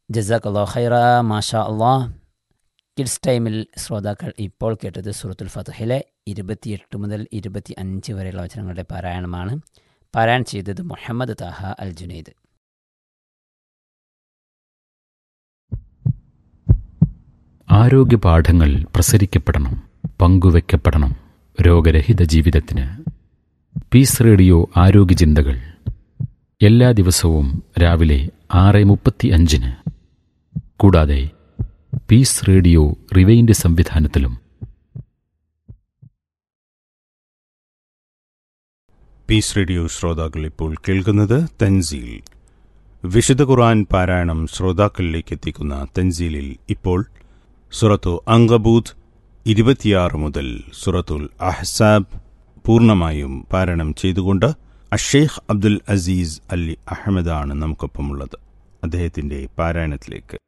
ജസാഖല്ലോ ഖൈറ മാഷാ അള്ളാഹ് കിഡ്സ് ടൈമിൽ ശ്രോതാക്കൾ ഇപ്പോൾ കേട്ടത് സൂറത്തുൽ ഫതഹിലെ ഇരുപത്തിയെട്ട് മുതൽ ഇരുപത്തി അഞ്ച് വരെയുള്ള വചനങ്ങളുടെ പാരായണമാണ് പാരായണം ചെയ്തത് മുഹമ്മദ് താഹ അൽ ജുനൈദ് ആരോഗ്യ പാഠങ്ങൾ പ്രസരിക്കപ്പെടണം പങ്കുവെക്കപ്പെടണം രോഗരഹിത ജീവിതത്തിന് പീസ് റേഡിയോ ആരോഗ്യ ചിന്തകൾ എല്ലാ ദിവസവും രാവിലെ ആറ് മുപ്പത്തി അഞ്ചിന് കൂടാതെ പീസ് റേഡിയോ റിവൈൻഡ് സംവിധാനത്തിലും പീസ് റേഡിയോ ശ്രോതാക്കൾ ഇപ്പോൾ കേൾക്കുന്നത് തൻസീൽ വിശുദ്ധ ഖുർആൻ പാരായണം ശ്രോതാക്കളിലേക്ക് എത്തിക്കുന്ന തൻസീലിൽ ഇപ്പോൾ സുറത്തു അങ്കബൂത്ത് ഇരുപത്തിയാറ് മുതൽ സുറത്തുൽ അഹ്സാബ് പൂർണ്ണമായും പാരായണം ചെയ്തുകൊണ്ട് അഷേഖ് അബ്ദുൽ അസീസ് അലി അഹമ്മദാണ് നമുക്കൊപ്പമുള്ളത് അദ്ദേഹത്തിന്റെ പാരായണത്തിലേക്ക്